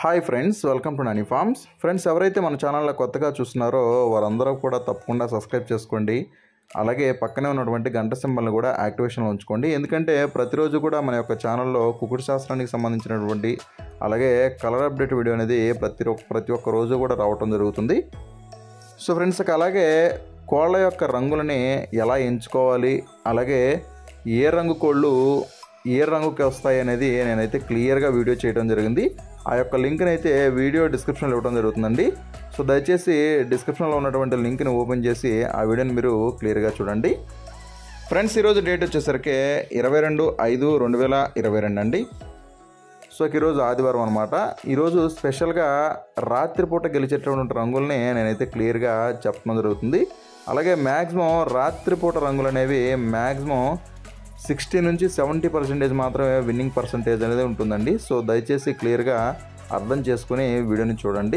hi friends welcome to Nani farms friends ఎవరైతే మన ఛానల్లో కొత్తగా చూస్తున్నారో వారందరూ కూడా తప్పకుండా సబ్స్క్రైబ్ చేసుకోండి అలాగే పక్కనే ఉన్నటువంటి గంట సింబల్ని కూడా యాక్టివేషన్లో ఉంచుకోండి ఎందుకంటే ప్రతిరోజు కూడా మన యొక్క ఛానల్లో కుకుడు శాస్త్రానికి సంబంధించినటువంటి అలాగే కలర్ అప్డేట్ వీడియో అనేది ప్రతి ఒక్క ప్రతి ఒక్క రోజు కూడా రావటం జరుగుతుంది సో ఫ్రెండ్స్ ఇక అలాగే కోళ్ళ యొక్క రంగులని ఎలా ఎంచుకోవాలి అలాగే ఏ రంగు కోళ్ళు ఏ రంగుకి వస్తాయి అనేది నేనైతే క్లియర్గా వీడియో చేయడం జరిగింది ఆ యొక్క లింక్ని అయితే వీడియో డిస్క్రిప్షన్లో ఇవ్వడం జరుగుతుందండి సో దయచేసి డిస్క్రిప్షన్లో ఉన్నటువంటి లింక్ని ఓపెన్ చేసి ఆ వీడియోని మీరు క్లియర్గా చూడండి ఫ్రెండ్స్ ఈరోజు డేట్ వచ్చేసరికి ఇరవై రెండు ఐదు రెండు వేల ఇరవై రెండు అండి సో ఈరోజు ఆదివారం అనమాట ఈరోజు స్పెషల్గా రాత్రిపూట గెలిచేటటువంటి రంగుల్ని నేనైతే క్లియర్గా చెప్పడం జరుగుతుంది అలాగే మ్యాక్సిమం రాత్రిపూట రంగులు అనేవి మ్యాక్సిమం సిక్స్టీ నుంచి సెవెంటీ పర్సెంటేజ్ మాత్రమే విన్నింగ్ పర్సంటేజ్ అనేది ఉంటుందండి సో దయచేసి క్లియర్గా అర్థం చేసుకుని వీడియోని చూడండి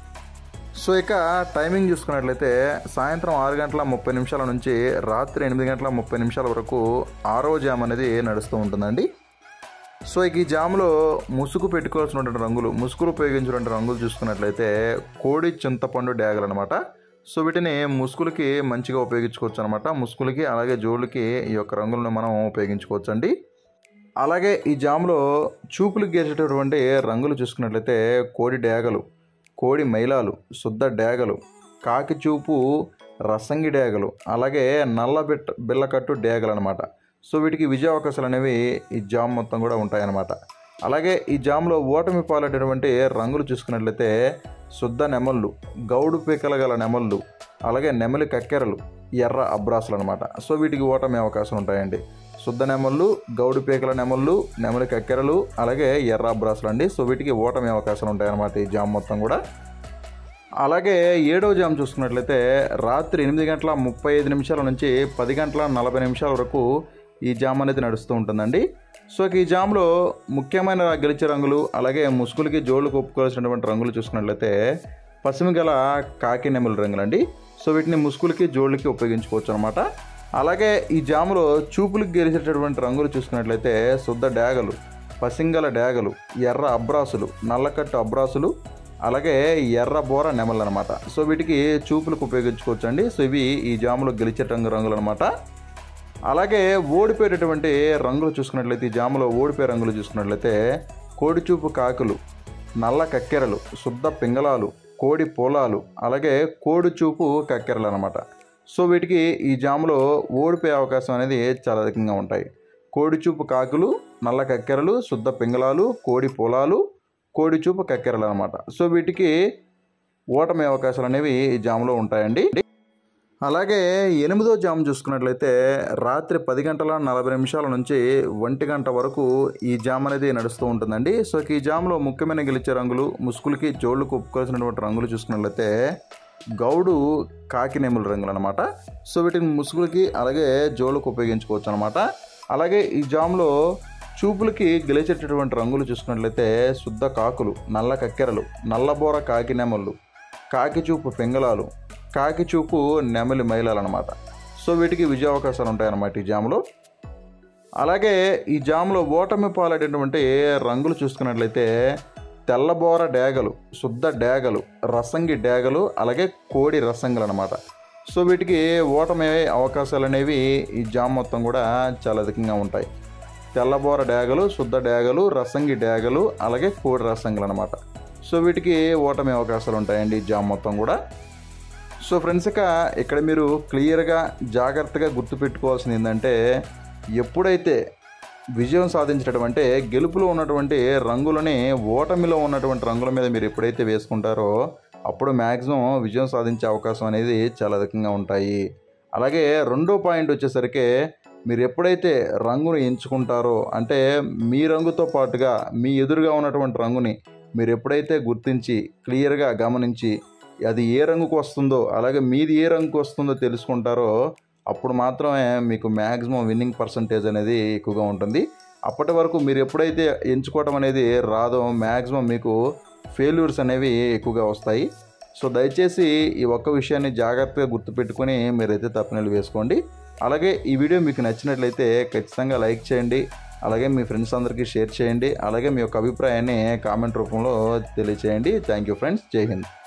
సో ఇక టైమింగ్ చూసుకున్నట్లయితే సాయంత్రం ఆరు గంటల ముప్పై నిమిషాల నుంచి రాత్రి ఎనిమిది గంటల ముప్పై నిమిషాల వరకు ఆరో జామ్ అనేది నడుస్తూ ఉంటుందండి సో ఇక ఈ జామ్లో ముసుగు పెట్టుకోవాల్సినటువంటి రంగులు ముసుగులు ఉపయోగించినటువంటి రంగులు చూసుకున్నట్లయితే కోడి చింతపండు డ్యాగలు అనమాట సో వీటిని ముసుగులకి మంచిగా ఉపయోగించుకోవచ్చు అనమాట ముసుగులకి అలాగే జోళ్ళకి ఈ యొక్క రంగులను మనం ఉపయోగించుకోవచ్చు అండి అలాగే ఈ జామ్లో చూపులకు గేసేటటువంటి రంగులు చూసుకున్నట్లయితే కోడి డ్యాగలు కోడి మైలాలు శుద్ధ డ్యాగలు కాకి చూపు రసంగి డ్యాగలు అలాగే నల్ల బిట్ట బిల్లకట్టు డ్యాగలు అనమాట సో వీటికి విజయ అవకాశాలు అనేవి ఈ జామ్ మొత్తం కూడా ఉంటాయన్నమాట అలాగే ఈ జామ్లో ఓటమి పాలైనటువంటి రంగులు చూసుకున్నట్లయితే శుద్ధ నెమళ్ళు గౌడు పీకల గల నెమళ్ళు అలాగే నెమలి కక్కెరలు ఎర్ర అబ్రాసులు అనమాట సో వీటికి ఓటమి అవకాశం ఉంటాయండి శుద్ధ నెమళ్ళు గౌడు పీకల నెమళ్ళు నెమలి కక్కెరలు అలాగే ఎర్ర అబ్రాసులు అండి సో వీటికి ఓటమి అవకాశాలు ఉంటాయన్నమాట ఈ జామ్ మొత్తం కూడా అలాగే ఏడవ జామ్ చూసుకున్నట్లయితే రాత్రి ఎనిమిది గంటల ముప్పై ఐదు నిమిషాల నుంచి పది గంటల నలభై నిమిషాల వరకు ఈ జామ్ అనేది నడుస్తూ ఉంటుందండి సో ఈ జామ్లో ముఖ్యమైన గెలిచే రంగులు అలాగే ముసుగులకి జోళ్ళకు ఒప్పుకోవాల్సినటువంటి రంగులు చూసుకున్నట్లయితే పసిమి గల కాకి నెమలి రంగులండి సో వీటిని ముసుగులకి జోళ్ళకి ఉపయోగించుకోవచ్చు అనమాట అలాగే ఈ జాములో చూపులకు గెలిచేటటువంటి రంగులు చూసుకున్నట్లయితే శుద్ధ డ్యాగలు పసింగల డ్యాగలు ఎర్ర అబ్రాసులు నల్లకట్టు అబ్రాసులు అలాగే ఎర్ర బోర నెమలు అనమాట సో వీటికి చూపులకు ఉపయోగించుకోవచ్చు అండి సో ఇవి ఈ జాములో గెలిచే రంగు రంగులు అనమాట అలాగే ఓడిపోయేటటువంటి రంగులు చూసుకున్నట్లయితే ఈ జాములో ఓడిపోయే రంగులు చూసుకున్నట్లయితే కోడిచూపు కాకులు నల్ల కక్కెరలు శుద్ధ పింగళాలు కోడి పోలాలు అలాగే కోడి చూపు కక్కెరలు అనమాట సో వీటికి ఈ జాములో ఓడిపోయే అవకాశం అనేది చాలా అధికంగా ఉంటాయి కోడి చూపు కాకులు నల్ల కక్కెరలు శుద్ధ పింగళాలు కోడి పొలాలు కోడి చూపు కక్కెరలు అనమాట సో వీటికి ఓటమి అవకాశాలు అనేవి ఈ జాములో ఉంటాయండి అలాగే ఎనిమిదో జామ్ చూసుకున్నట్లయితే రాత్రి పది గంటల నలభై నిమిషాల నుంచి ఒంటి గంట వరకు ఈ జామ్ అనేది నడుస్తూ ఉంటుందండి సో ఈ జామ్లో ముఖ్యమైన గెలిచే రంగులు ముసుగులకి జోళ్ళకు ఒప్పుకోవాల్సినటువంటి రంగులు చూసుకున్నట్లయితే గౌడు కాకినేముల రంగులు అనమాట సో వీటిని ముసుగులకి అలాగే జోళ్ళకు ఉపయోగించుకోవచ్చు అనమాట అలాగే ఈ జామ్లో చూపులకి గెలిచేటటువంటి రంగులు చూసుకున్నట్లయితే శుద్ధ కాకులు నల్ల కక్కెరలు నల్లబోర కాకినెమళ్ళు కాకి చూపు పింగళాలు కాకి చూపు నెమలి మైలాలు అనమాట సో వీటికి విజయ అవకాశాలు ఉంటాయన్నమాట ఈ జాములో అలాగే ఈ జాములో ఓటమి పాలైనటువంటి రంగులు చూసుకున్నట్లయితే తెల్లబోర డేగలు శుద్ధ డేగలు రసంగి డేగలు అలాగే కోడి రసంగులు అనమాట సో వీటికి ఓటమి అవకాశాలు అనేవి ఈ జామ్ మొత్తం కూడా చాలా అధికంగా ఉంటాయి తెల్లబోర డేగలు శుద్ధ డేగలు రసంగి డేగలు అలాగే కోడి రసంగులు అనమాట సో వీటికి ఓటమి అవకాశాలు ఉంటాయండి ఈ జామ్ మొత్తం కూడా సో ఫ్రెండ్స్ ఇక ఇక్కడ మీరు క్లియర్గా జాగ్రత్తగా గుర్తుపెట్టుకోవాల్సింది ఏంటంటే ఎప్పుడైతే విజయం సాధించడం అంటే గెలుపులో ఉన్నటువంటి రంగులని ఓటమిలో ఉన్నటువంటి రంగుల మీద మీరు ఎప్పుడైతే వేసుకుంటారో అప్పుడు మ్యాక్సిమం విజయం సాధించే అవకాశం అనేది చాలా అధికంగా ఉంటాయి అలాగే రెండో పాయింట్ వచ్చేసరికి మీరు ఎప్పుడైతే రంగును ఎంచుకుంటారో అంటే మీ రంగుతో పాటుగా మీ ఎదురుగా ఉన్నటువంటి రంగుని మీరు ఎప్పుడైతే గుర్తించి క్లియర్గా గమనించి అది ఏ రంగుకు వస్తుందో అలాగే మీది ఏ రంగుకు వస్తుందో తెలుసుకుంటారో అప్పుడు మాత్రమే మీకు మ్యాక్సిమం విన్నింగ్ పర్సంటేజ్ అనేది ఎక్కువగా ఉంటుంది అప్పటి వరకు మీరు ఎప్పుడైతే ఎంచుకోవడం అనేది రాదో మ్యాక్సిమం మీకు ఫెయిల్యూర్స్ అనేవి ఎక్కువగా వస్తాయి సో దయచేసి ఈ ఒక్క విషయాన్ని జాగ్రత్తగా గుర్తుపెట్టుకొని మీరైతే తప్పనిలు వేసుకోండి అలాగే ఈ వీడియో మీకు నచ్చినట్లయితే ఖచ్చితంగా లైక్ చేయండి అలాగే మీ ఫ్రెండ్స్ అందరికీ షేర్ చేయండి అలాగే మీ యొక్క అభిప్రాయాన్ని కామెంట్ రూపంలో తెలియచేయండి థ్యాంక్ యూ ఫ్రెండ్స్ జై హింద్